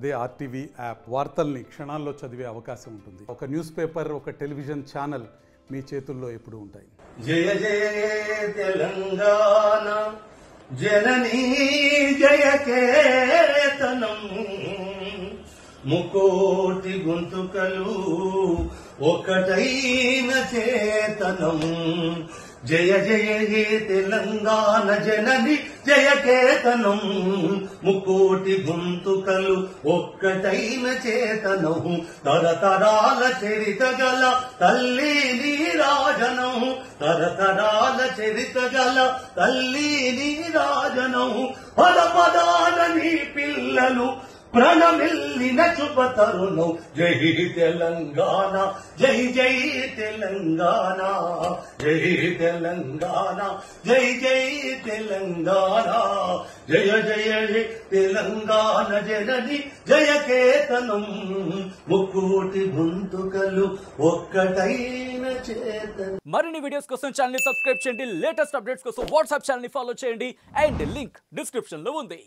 అదే RTV app వార్తల్ని క్షణాల్లో చదివే అవకాశం ఉంటుంది ఒక న్యూస్ పేపర్ ఒక టెలివిజన్ ఛానల్ మీ చేతుల్లో ఎప్పుడూ ఉంటాయి జయ జయ తెలంగాణ జననీ జయ కేతనం ముకోటి గొంతుకలు ఒకటైన చేతనం జయ జయ హే తెలంగాణ జనని జయ కేతనం ముకోటి గొంతుకలు ఒక్కటైన చేతనం తరతరాల చరిత గల తల్లి నీరాజనం తరతరాల చరిత గల తల్లి నీరాజనం పద పదాన నీ పిల్లలు ప్రణమిల్లిన శుభ తరుణం జై తెలంగాణ జై జై తెలంగాణ జై తెలంగాణ జై జై తెలంగాణ జయ జయ జయ తెలంగాణ జనని జయ కేతనం ముక్కోటి గొంతుకలు ఒక్కటైన చేతనం మరిన్ని వీడియోస్ కోసం ఛానల్ ని సబ్స్క్రైబ్ చేయండి లేటెస్ట్ అప్డేట్స్ కోసం వాట్సాప్ ఛానల్ ని ఫాలో చేయండి అండ్ లింక్ డిస్క్రిప్షన్ లో ఉంది